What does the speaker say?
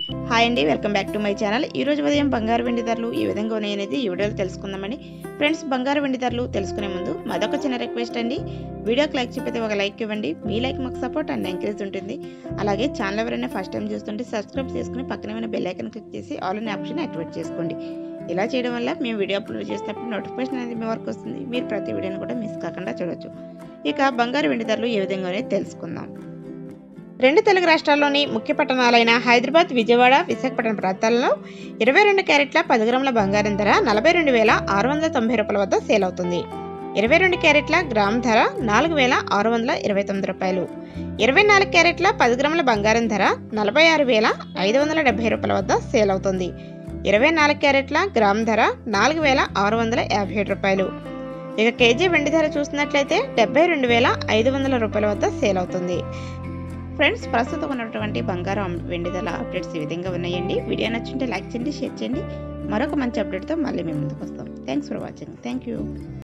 hi అండి welcome back to my channel ఈ రోజు ఉదయం బంగారు వెండి ధరలు ఈ విధంగా ఉన్నాయనేది ఈ వీడియోలో తెలుసుకుందామండి ఫ్రెండ్స్ బంగారు వెండి ధరలు తెలుసుకునే ముందు మాదొక చిన్న రిక్వెస్ట్ అండి వీడియోకి లైక్ చెప్పితే ఒక లైక్ ఇవ్వండి మీ లైక్ మాకు సపోర్ట్ అండ్ ఎంకరేజ్ ఉంటుంది అలాగే ఛానల్ ఎవరైనా ఫస్ట్ టైం చూస్తుంటే సబ్స్క్రైబ్ చేసుకుని పక్కనే ఉన్న బెల్ ఐకన్ క్లిక్ చేసి ఆల్ అనే ఆప్షన్ యాక్టివేట్ చేసుకోండి ఇలా చేయడం వల్ల మేము వీడియో అప్లోడ్ చేసినప్పుడు నోటిఫికేషన్ అనేది మీ వరకు వస్తుంది మీరు ప్రతి వీడియోని కూడా మిస్ కాకుండా చూడొచ్చు ఇక బంగారు వెండి ధరలు ఏ విధంగా ఉన్నాయో తెలుసుకుందాం రెండు తెలుగు రాష్ట్రాల్లోని ముఖ్య పట్టణాలైన హైదరాబాద్ విజయవాడ విశాఖపట్నం ప్రాంతాల్లో ఇరవై రెండు క్యారెట్ల పది గ్రాముల బంగారం ధర నలభై రెండు వేల ఆరు వందల తొంభై రూపాయల వద్ద సేల్ అవుతుంది ఇరవై రెండు క్యారెట్ల గ్రామ్ ధర నాలుగు వేల ఆరు వందల ఇరవై తొమ్మిది రూపాయలు ఇరవై నాలుగు క్యారెట్ల పది గ్రాముల బంగారం ధర నలభై ఆరు వేల ఐదు వందల డెబ్బై రూపాయల వద్ద సేల్ అవుతుంది ఇరవై నాలుగు క్యారెట్ల గ్రామ్ ధర నాలుగు వేల ఆరు వందల యాభై ఏడు రూపాయలు ఇక కేజీ వెండి ధర చూసినట్లయితే డెబ్బై రెండు వేల ఐదు వందల రూపాయల వద్ద సేల్ అవుతుంది ఫ్రెండ్స్ ప్రస్తుతం ఉన్నటువంటి బంగారం వెండి ధర అప్డేట్స్ ఈ విధంగా ఉన్నాయండి వీడియో నచ్చుంటే లైక్ చేయండి షేర్ చేయండి మరొక మంచి అప్డేట్తో మళ్ళీ మేము ముందుకు వస్తాం thanks for watching thank you